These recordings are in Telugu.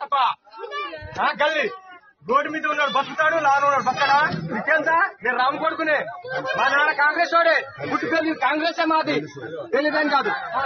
తప్ప ఆ, గల్లి రోడ్డు మీద ఉన్నాడు బతుకుతాడు లారు ఉన్నాడు బతకడా నీకేందా నేను రాము కొడుకునే మా నాన్న కాంగ్రెస్ వాడే పుట్టి పెళ్లి కాంగ్రెస్ మాది తెలియదేం కాదు ఆ?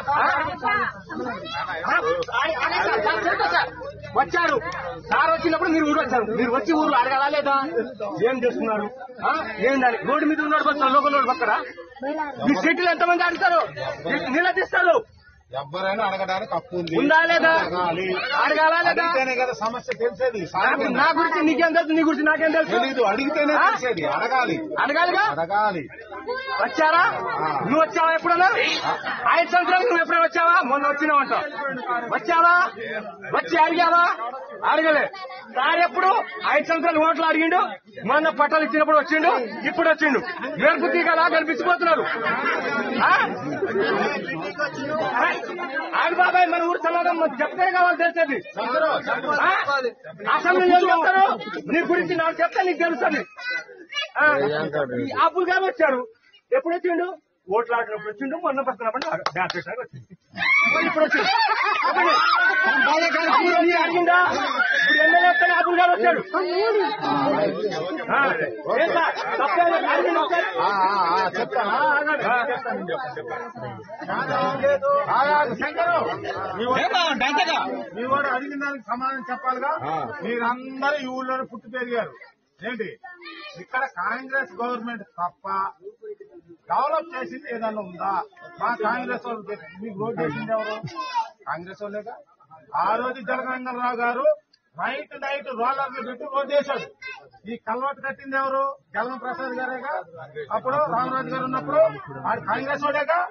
ఆ? చెప్పండి సార్. వచ్చారు సార్ వచ్చినప్పుడు మీరు ఊరు వచ్చారు మీరు వచ్చి ఊరు అడగాలా లేదా ఏం చేస్తున్నారు ఆ? ఏందని రోడ్డు మీద ఉన్నాడు బతుకుతాడు లోకల్ రోడ్డు బతకడా మీ సీట్లు ఎంతమంది అడుగుతారు నిలదీస్తారు ఎవరైనా అడగడానికి హక్కు ఉంది ఉందా లేదా అడగాలి. అడగాలా లేదా అడిగితేనే కదా సమస్య తెలిసేది నాకు నా గురించి నీకేం తెలుసు నీ గురించి నాకేం తెలుసు తెలీదు అడిగితేనే ఆ? తెలిసేది అడగాలి అడగాలిగా అడగాలి వచ్చారా నువ్వు వచ్చావా ఎప్పుడన్నా ఐదు సంవత్సరాలు నువ్వు ఎప్పుడైనా వచ్చావా మొన్న వచ్చినావు అంట వచ్చావా వచ్చి అడిగావా అడగలే సార్ ఎప్పుడు ఐదు సంవత్సరాలు ఓట్లు అడిగిండు మొన్న పట్టాలు ఇచ్చినప్పుడు వచ్చిండు ఇప్పుడు వచ్చిండు మెరుపు తీగలా కనిపించిపోతున్నారు ఆ? ఆ? ఆగు బాబాయ్ మన ఊరు సమాధానం చెప్తే కావాలి తెలిసేది ఆ? అసెంబ్లీలో ఏం చెప్తారు నీ గురించి నాకు చెప్తే నీకు తెలుస్తుంది ఆ, ఈ అప్పులు గారు వచ్చారు ఎప్పుడు వచ్చిండు ఓట్లు ఆడినప్పుడు వచ్చిండు మొన్న పడుతున్నప్పుడు డాన్స్ చేసినాక వచ్చిండు మళ్ళీ ఇప్పుడు వచ్చిండు చెప్పండి. ఇప్పుడు నీ అడిగిందా ఇప్పుడు ఎమ్మెల్యే వస్తానే అప్పులు గారు వచ్చాడు ఆ, ఏం సార్? తప్పేం లేదు. అడిగింది ఒకసారి. ఆ, ఆ, ఆ, చెప్తాను ఆ, ఆగండి. ఆగాగు, శంకరు మీ వాడు- మీ వాడు అడిగిన దానికి సమాధానం చెప్పాలిగా మీరందరూ ఈ ఊళ్ళోనే పుట్టి పెరిగారు ఏంటి ఇక్కడ కాంగ్రెస్ గవర్నమెంట్ తప్ప డెవలప్ చేసింది ఏదన్నా ఉందా మా కాంగ్రెస్ వాళ్ళు చేసింది. మీకు రోడ్ చేసింది ఎవరు కాంగ్రెస్ వాళ్ళేగా ఆ రోజు జగనంగరావు గారు నైట్ నైట్ రోలర్లు పెట్టి రోడ్ చేశాడు ఈ కల్వర్ట్ కట్టింది ఎవరు జగన్ ప్రసాద్ గారేగా అప్పుడు రామరాజు గారు ఉన్నప్పుడు వాడు కాంగ్రెస్ వాడేగా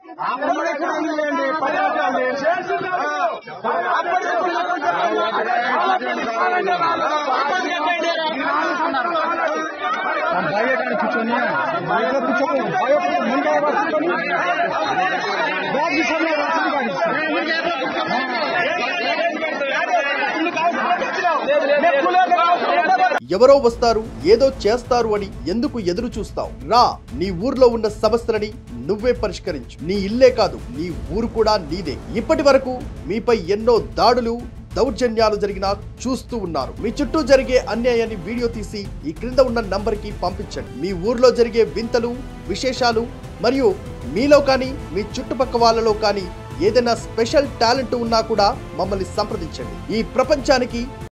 ఎవరో వస్తారు ఏదో చేస్తారు అని ఎందుకు ఎదురు చూస్తావు రా నీ ఊర్లో ఉన్న సమస్యలని నువ్వే పరిష్కరించు నీ ఇల్లే కాదు నీ ఊరు కూడా నీదే ఇప్పటి వరకు మీపై ఎన్నో దాడులు దౌర్జన్యాలు జరిగినా చూస్తూ ఉన్నారు మీ చుట్టూ జరిగే అన్యాయాన్ని వీడియో తీసి ఈ క్రింద ఉన్న నంబర్కి పంపించండి మీ ఊర్లో జరిగే వింతలు విశేషాలు మరియు మీలో కానీ మీ చుట్టుపక్క వాళ్ళలో కానీ ఏదైనా స్పెషల్ టాలెంట్ ఉన్నా కూడా మమ్మల్ని సంప్రదించండి ఈ ప్రపంచానికి